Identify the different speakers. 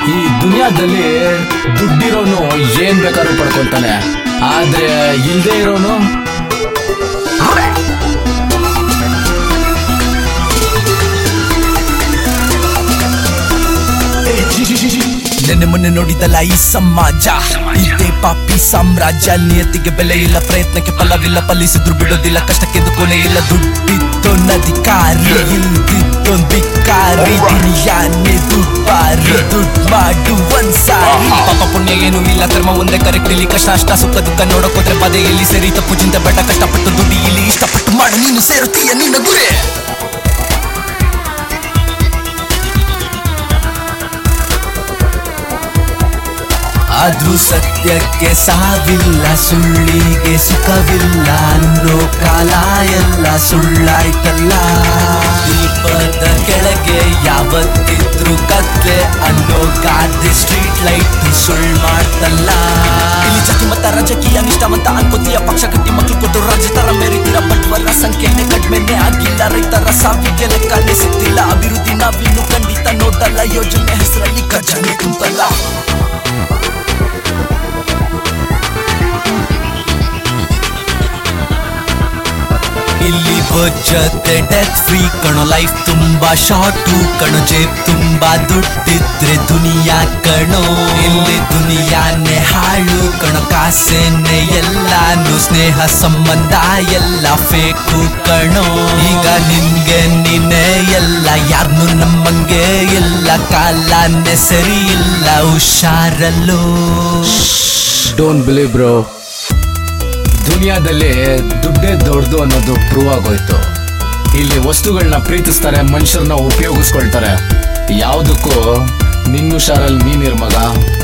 Speaker 1: ಈ ದುನಿಯಾದಲ್ಲಿ ದುಡ್ಡಿರೋನು ಏನ್ ಬೇಕಾದ್ರೂ ಪಡ್ಕೊಳ್ತಾನೆ ಆದ್ರೆ ಇಲ್ದೇ ಇರೋನು
Speaker 2: ನೆನ್ನೆ ಮೊನ್ನೆ ನೋಡಿದಲ್ಲ ಈ ಸಮಾಜ ಇದೇ ಪಾಪಿ ಸಾಮ್ರಾಜ್ಯ ನಿಯತಿಗೆ ಬೆಲೆ ಇಲ್ಲ ಪ್ರಯತ್ನಕ್ಕೆ ಫಲವಿಲ್ಲ ಫಲಿಸಿದ್ರು ಬಿಡೋದಿಲ್ಲ ಕಷ್ಟಕ್ಕೆ ಕೊನೆ ಇಲ್ಲ ದುಡ್ಡಿದ್ದೊನ್ನಧಿಕಾರಿ ಇಲ್ದಿದ್ದೊಂದ್ ಬಿಕ್ಕಾರಿ ದುನಿಯಾನೆ ದುಡ್ಬಾರಿ ದುಡ್ಡು ಮಾಡು ಒಂದ್ಸಾರಿ ಪಾಪ ಪುಣ್ಯ ಏನೂ ಇಲ್ಲ ಕರ್ಮ ಒಂದೇ ಕರೆಕ್ಟ್ ಇಲ್ಲಿ ಕಷ್ಟ ಅಷ್ಟ ಸುಖ ದುಃಖ ನೋಡಕ್ ಹೋದ್ರೆ ಪದೇ ಇಲ್ಲಿ ಸೇರಿ ತಪ್ಪು ಚಿಂತೆ ಬೇಡ ಕಷ್ಟಪಟ್ಟು ದುಡ್ಡಿ ಇಲ್ಲಿ ಇಷ್ಟಪಟ್ಟು ಮಾಡು ನೀನು ಸೇರುತ್ತೀಯ ನಿನ್ನ ಗುರಿ ಆದ್ರೂ ಸತ್ಯಕ್ಕೆ ಸಾವಿಲ್ಲ ಸುಳ್ಳಿಗೆ ಸುಖವಿಲ್ಲ ಅನ್ನೋ ಕಾಲ ಎಲ್ಲ ಸುಳ್ಳಾಯ್ತಲ್ಲ ದೀಪದ ಕೆಳಗೆ ಯಾವತ್ತಿದ್ರು ಕತ್ಲೆ ಅನ್ನೋ ಗಾದೆ ಸ್ಟ್ರೀಟ್ ಲೈಟ್ ಸುಳ್ಳು ಮಾಡ್ತಲ್ಲ ಇಲ್ಲಿ ಜಾತಿ ಮತ ರಾಜಕೀಯ ನಿಷ್ಠಾವಂತ ಅನ್ಕೋತೀಯ ಪಕ್ಷ ಕಟ್ಟಿ ಮಕ್ಳು ಕೊಟ್ಟು ರಾಜ ತರ ಮೆರಿತೀರ ಬಡವರ ಸಂಖ್ಯೆನೆ ಕಡಿಮೆನೆ ಆಗಿಲ್ಲ ರೈತರ ಸಾವಿಗೆ ಲೆಕ್ಕನೆ ಸಿಗ್ತಿಲ್ಲ ಅಭಿವೃದ್ಧಿ ನಾವಿನ್ನು ಖಂಡಿತ ನೋಡಲ್ಲ ಯೋಜನೆ ಹೆಸರಲ್ಲಿ ಖಜಾನೆ ತುಂಬಲ್ಲ ಇಲ್ಲಿ ಜೊತೆ ಡೆತ್ ಫ್ರೀ ಕಣೋ ಲೈಫ್ ತುಂಬಾ ಶಾರ್ಟು ಕಣೋ ಜೇಬ್ ತುಂಬಾ ದುಡ್ಡಿದ್ರೆ ದುನಿಯಾ ಕಣೋ ಇಲ್ಲಿ ದುನಿಯಾನೆ ಹಾಳು ಕಣೋ ಕಾಸೇನೆ ಎಲ್ಲಾನು ಸ್ನೇಹ ಸಂಬಂಧ ಎಲ್ಲ ಫೇಕು ಕಣೋ ಈಗ ನಿನ್ಗೆ ನೀನೆ ಎಲ್ಲ ಯಾರ್ನು ನಮ್ಮಂಗೆ ಇಲ್ಲ ಕಾಲನೆ ಸರಿ ಇಲ್ಲ ಹುಷಾರಲ್ಲೋ
Speaker 1: ಡೋಂಟ್ ಬಿಲೀವ್ ಬ್ರೋ ದುನಿಯಾದಲ್ಲಿ ದುಡ್ಡೇ ದೊಡ್ಡದು ಅನ್ನೋದು ಪ್ರೂವ್ ಆಗೋಯ್ತು ಇಲ್ಲಿ ವಸ್ತುಗಳನ್ನ ಪ್ರೀತಿಸ್ತಾರೆ ಮನುಷ್ಯರನ್ನ ಉಪಯೋಗಿಸ್ಕೊಳ್ತಾರೆ ಯಾವುದಕ್ಕೂ ನಿನ್ನ ಹುಷಾರಲ್ಲಿ ನೀನಿರ್ ಮಗ